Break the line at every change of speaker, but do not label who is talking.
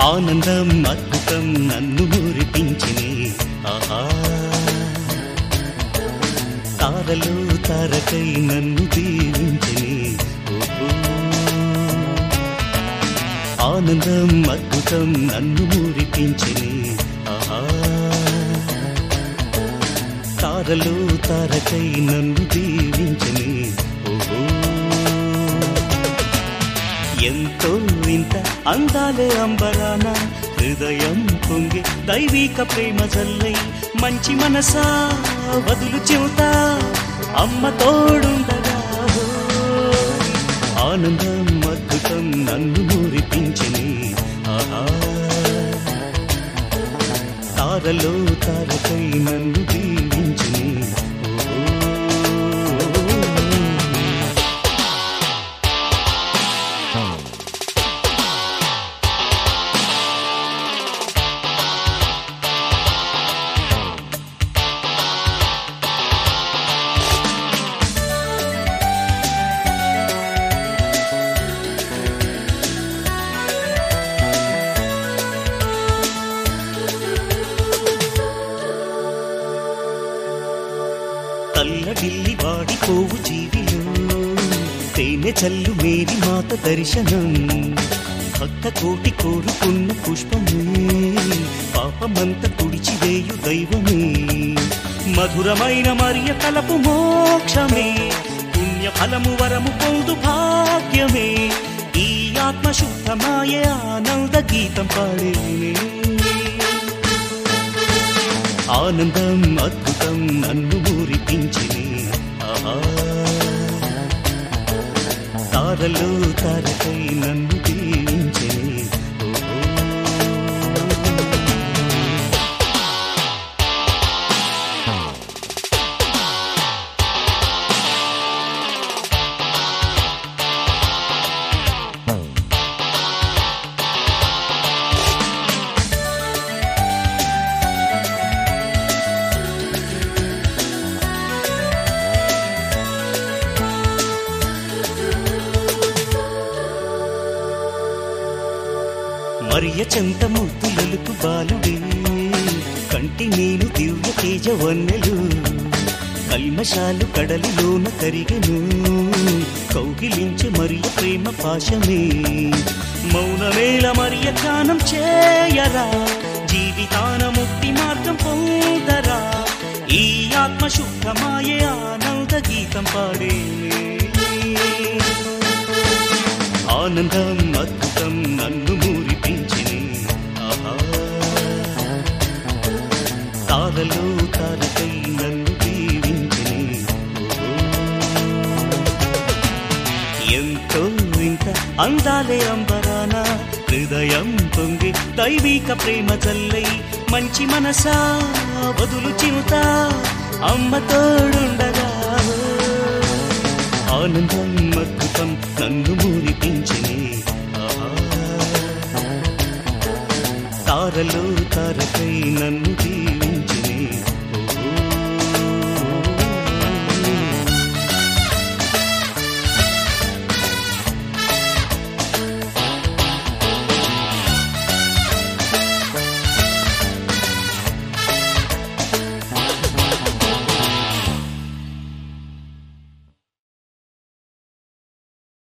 ఆనందం అద్భుతం నన్ను మురిపించిని ఆహా తారలు తారకై నన్ను దీవించిని ఓహో ఆనందం అద్భుతం నన్ను మురిపించిని ఆహా తారలు తారకై నన్ను దీవించిని ఓహో ఎంతో ఇంత అందాలే అంబరాన హృదయం పొంగి దైవిక ప్రేమ జల్లై మంచి మనసా వదులు చెవుతా అమ్మ తోడుండగా ఓయ్. ఆనందం అద్భుతం నన్ను మురిపించిని ఆహా తారలో తారకై నన్ను దీవించిని ఓహో తల్లడిల్లి వాడిపోవు జీవిలో తేనె చల్లు మేరి మాత దర్శనం భక్త కోటి కోరుకున్న పుష్పమే పాపమంత తుడిచివేయు దైవమే మధురమైన మరియ తలపు మోక్షమే పుణ్య ఫలము వరము పొందు భాగ్యమే ఈ ఆత్మ శుద్ధమాయే ఆనంద గీతం పాడేనే ఆనందం అద్భుతం నన్ను మురిపించిని ఆహా తారలో తారకై నన్ను దీవించిని ఓహో మరియ చెంత ముద్దులలుపు బాలుడే కంటి నేను దివ్య తేజ వన్నెలు కల్మశాలు కడలిలోన కరిగెను కౌగిలించు మరియ ప్రేమ పాశమే మౌనమేళ మరియ ధ్యానం చేయరా జీవితాన ముక్తి మార్గం పొందరా ఈ ఆత్మ శుద్ధమాయే ఆనంద గీతం పాడేనే ఆనందం అద్భుతం నన్ను మురిపించిని ఆహా తారలో తారకై నన్ను దీవించిని ఓహో. ఎంతో ఇంత అందాలే అంబరాన హృదయం పొంగి దైవిక ప్రేమ జల్లై మంచి మనసా వదులు చిరుతా అమ్మ తోడుండగా ఆనందం అద్భుతం నన్ను మురిపించిని ఆహా. తారలో తారకై నన్ను దీ